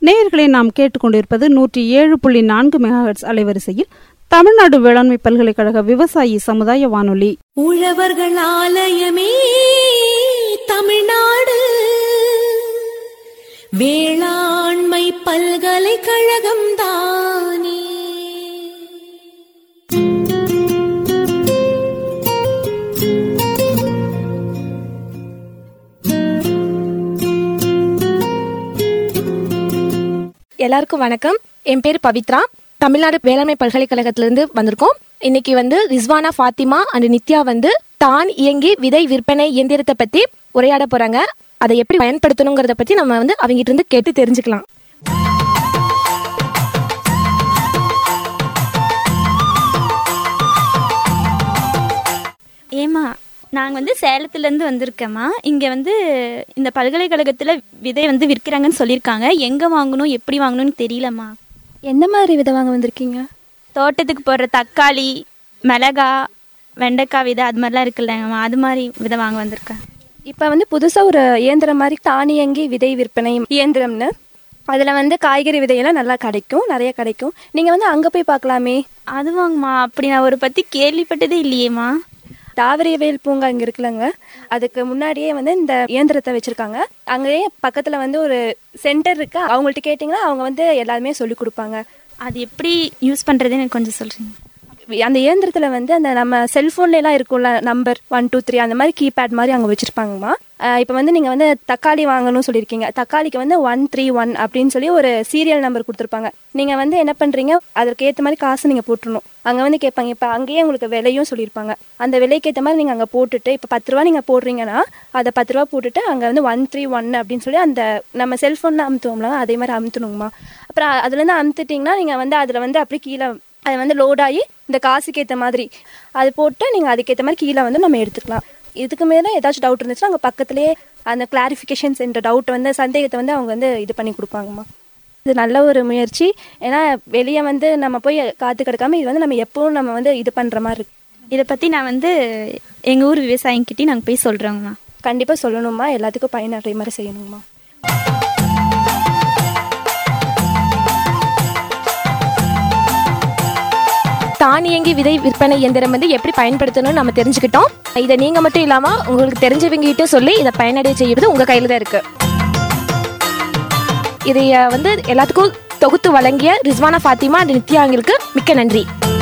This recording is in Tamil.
நேயர்களை நாம் கேட்டுக்கொண்டிருப்பது நூற்றி ஏழு புள்ளி நான்கு மெகாஹெட்ஸ் அலைவரிசையில் தமிழ்நாடு வேளாண்மை பல்கலைக்கழக விவசாயி சமுதாய வானொலி உழவர்கள் ஆலயமே தமிழ்நாடு வேளாண்மை பல்கலைக்கழகம் தானே எல்லாருக்கும் வணக்கம் என் பேர் பவித்ரா தமிழ்நாடு வேளாண்மை பல்கலைக்கழகத்திலிருந்து வந்திருக்கோம் இன்னைக்கு வந்து ரிஸ்வானா ஃபாத்திமா அண்ட் நித்யா வந்து தான் இயங்கி விதை விற்பனை இயந்திரத்தை பத்தி உரையாட போறாங்க அதை எப்படி பயன்படுத்தணுங்கிறத பத்தி நம்ம வந்து அவங்ககிட்ட இருந்து கேட்டு தெரிஞ்சுக்கலாம் ஏமா நாங்கள் வந்து சேலத்துலேருந்து வந்திருக்கேம்மா இங்கே வந்து இந்த பல்கலைக்கழகத்தில் விதை வந்து விற்கிறாங்கன்னு சொல்லியிருக்காங்க எங்கே வாங்கணும் எப்படி வாங்கணும்னு தெரியலம்மா எந்த மாதிரி விதை வாங்க வந்திருக்கீங்க தோட்டத்துக்கு போடுற தக்காளி மிளகா வெண்டைக்காய் விதை அது மாதிரிலாம் இருக்குல்லங்கம்மா அது மாதிரி விதை வாங்க வந்திருக்கேன் இப்போ வந்து புதுசாக ஒரு இயந்திரம் மாதிரி தானியங்கி விதை விற்பனை இயந்திரம்னு அதில் வந்து காய்கறி விதையெல்லாம் நல்லா கிடைக்கும் நிறைய கிடைக்கும் நீங்கள் வந்து அங்கே போய் பார்க்கலாமே அது வாங்கம்மா அப்படி நான் ஒரு பற்றி கேள்விப்பட்டதே இல்லையேம்மா தாவரியவியல் பூங்கா இங்கே இருக்குல்லங்க அதுக்கு முன்னாடியே வந்து இந்த இயந்திரத்தை வச்சுருக்காங்க அங்கேயே பக்கத்தில் வந்து ஒரு சென்டர் இருக்கு அவங்கள்ட்ட கேட்டிங்கன்னா அவங்க வந்து எல்லாருமே சொல்லி கொடுப்பாங்க அது எப்படி யூஸ் பண்ணுறதுன்னு எனக்கு கொஞ்சம் சொல்கிறீங்க அந்த இயந்திரத்தில் வந்து அந்த நம்ம செல்ஃபோன்லாம் இருக்கும்ல நம்பர் ஒன் டூ த்ரீ அந்த மாதிரி கீபேட் மாதிரி அவங்க வச்சுருப்பாங்கம்மா இப்போ வந்து நீங்கள் வந்து தக்காளி வாங்கணும்னு சொல்லியிருக்கீங்க தக்காளிக்கு வந்து ஒன் த்ரீ ஒன் அப்படின்னு சொல்லி ஒரு சீரியல் நம்பர் கொடுத்துருப்பாங்க நீங்கள் வந்து என்ன பண்ணுறீங்க அதற்கு ஏற்ற மாதிரி காசு நீங்கள் போட்டுருணும் அங்கே வந்து கேட்பாங்க இப்போ அங்கேயே உங்களுக்கு விலையும் சொல்லியிருப்பாங்க அந்த விலைக்கு ஏற்ற மாதிரி நீங்கள் அங்கே போட்டுட்டு இப்போ பத்து ரூபா நீங்கள் போடுறீங்கன்னா அதை பத்து ரூபா போட்டுட்டு அங்கே வந்து ஒன் த்ரீ ஒன் அப்படின்னு சொல்லி அந்த நம்ம செல்ஃபோனில் அமுத்துவோம்ல அதே மாதிரி அமுத்தணுங்கம்மா அப்புறம் அதுலேருந்து அமுத்துட்டிங்கன்னா நீங்கள் வந்து அதில் வந்து அப்படியே கீழே அது வந்து லோட் ஆகி இந்த காசுக்கு ஏற்ற மாதிரி அது போட்டு நீங்கள் அதுக்கேற்ற மாதிரி கீழே வந்து நம்ம எடுத்துக்கலாம் இதுக்கு மேலே ஏதாச்சும் டவுட் இருந்துச்சுன்னா அங்கே பக்கத்துலேயே அந்த கிளாரிஃபிகேஷன் சென்டர் டவுட் வந்து சந்தேகத்தை வந்து அவங்க வந்து இது பண்ணி கொடுப்பாங்கம்மா இது நல்ல ஒரு முயற்சி ஏன்னா வெளியே வந்து நம்ம போய் காத்து கிடக்காம இது வந்து நம்ம எப்பவும் நம்ம வந்து இது பண்ணுற மாதிரி இருக்கு இதை பற்றி நான் வந்து எங்கள் ஊர் விவசாயிங்கிட்டே நாங்கள் போய் சொல்கிறோங்கம்மா கண்டிப்பாக சொல்லணுமா எல்லாத்துக்கும் பயனடைய மாதிரி செய்யணுமா தானியங்கி விதை விற்பனை இயந்திரம் வந்து எப்படி பயன்படுத்தணும்னு நம்ம தெரிஞ்சுக்கிட்டோம் இதை நீங்க மட்டும் இல்லாம உங்களுக்கு தெரிஞ்சவங்க கிட்ட சொல்லி இதை பயனடைய செய்யறது உங்க கையில தான் இருக்கு இதை வந்து எல்லாத்துக்கும் தொகுத்து வழங்கிய ரிஸ்வானா ஃபாத்திமா அண்ட் நித்யா அவங்களுக்கு மிக்க நன்றி